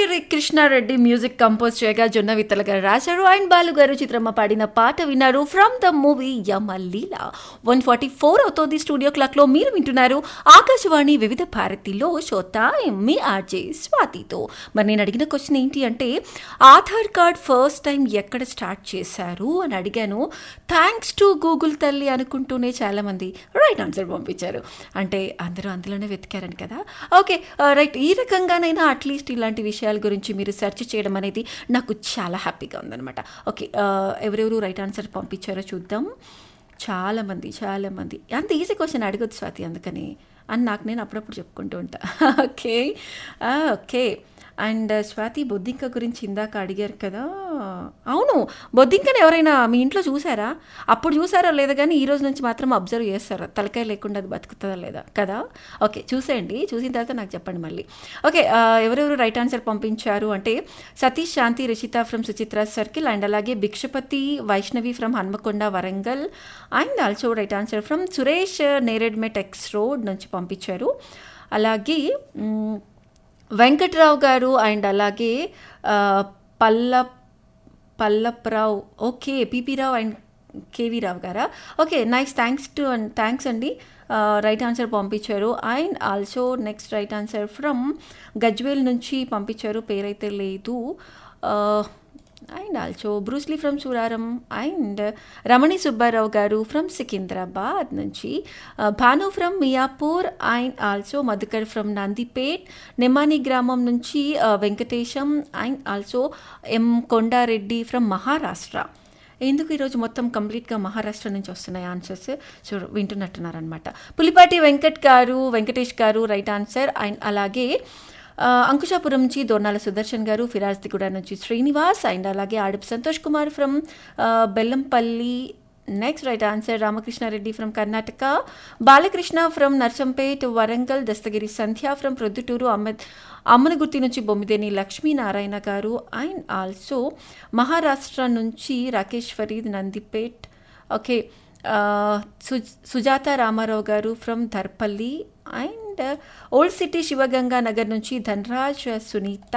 Krishna Reddy music compose చేయగా జొన్న విత్తల గారు రాశారు అండ్ బాలు గారు చిత్రమ్మ పాడిన పాట విన్నారు from the movie Yamaleela one forty four అవుతోంది స్టూడియో క్లాక్ లో మీరు వింటున్నారు ఆకాశవాణి వివిధ భారతిలో షోతా మీ ఆర్జే స్వాతితో మరి నేను అడిగిన క్వశ్చన్ ఏంటి అంటే ఆధార్ కార్డ్ ఫస్ట్ టైం ఎక్కడ స్టార్ట్ చేశారు అని అడిగాను థ్యాంక్స్ టు గూగుల్ తల్లి అనుకుంటూనే చాలా మంది రైట్ ఆన్సర్ పంపించారు అంటే అందరూ అందులోనే వెతికారని కదా ఓకే రైట్ ఈ రకంగానైనా అట్లీస్ట్ ఇలాంటి విషయాల గురించి మీరు సెర్చ్ చేయడం అనేది నాకు చాలా హ్యాపీగా ఉందన్నమాట ఓకే ఎవరెవరు రైట్ ఆన్సర్ పంపించారో చూద్దాం చాలామంది చాలామంది అంత ఈజీ క్వశ్చన్ అడగొద్దు స్వాతి అందుకని అని నాకు నేను అప్పుడప్పుడు చెప్పుకుంటూ ఉంటా ఓకే ఓకే అండ్ స్వాతి బొద్దింక గురించి ఇందాక అడిగారు కదా అవును బొద్దింకని ఎవరైనా మీ ఇంట్లో చూసారా అప్పుడు చూసారో లేదా కానీ ఈ రోజు నుంచి మాత్రం అబ్జర్వ్ చేస్తారా తలకాయ లేకుండా అది బతుకుతుందా లేదా కదా ఓకే చూసేయండి చూసిన తర్వాత నాకు చెప్పండి మళ్ళీ ఓకే ఎవరెవరు రైట్ ఆన్సర్ పంపించారు అంటే Satish Shanti Rishitha from Suchitra circle and అలాగే Bhikshapathi Vaishnavi from Hanamkonda Warangal and also right answer from Suresh Neredmet X road నుంచి పంపించారు అలాగే మ్, వెంకట్రావు గారు అండ్ అలాగే ఆ, పల్ల పల్లప్రావు okay PP Rao and KV Rao గారా okay nice thanks to and thanks అండి రైట్ ఆన్సర్ పంపించారు and also next right answer from Gajwel నుంచి పంపించారు పేరైతే లేదు and also Bruce Lee from Suraram and Ramani Subbarao garu from Secunderabad నుంచి uh, Bhanu from Miyapur and also Madhukar from Nandipet Nemani గ్రామం నుంచి uh, Venkatesham and also M Kondareddy from Maharashtra ఎందుకు ఈరోజు మొత్తం కంప్లీట్గా మహారాష్ట్ర నుంచి వస్తున్నాయి ఆన్సర్స్ సో వింటున్నట్టున్నారనమాట పులిపాటి వెంకట్ గారు వెంకటేష్ గారు రైట్ ఆన్సర్ అండ్ అలాగే ఆ, అంకుశాపురం నుంచి దోర్నాల సుదర్శన్ గారు ఫిరాజ్దిగూడ నుంచి శ్రీనివాస్ అండ్ అలాగే Adapu Santosh Kumar from Bellampalli next right answer Ramakrishna Reddy from Karnataka Balakrishna from Narsampet Warangal Dastagiri Sandhya from Proddatur Ahmed Ammanagurthi నుంచి బొమ్మిదేని లక్ష్మీనారాయణ గారు అండ్ ఆల్సో మహారాష్ట్ర నుంచి రాకేష్ ఫరీద్ నందిపేట్ ఓకే సు- Sujatha Ramarao garu from Dharpalli and old city Shivaganga Nagar నుంచి ధనరాజ్ సునీత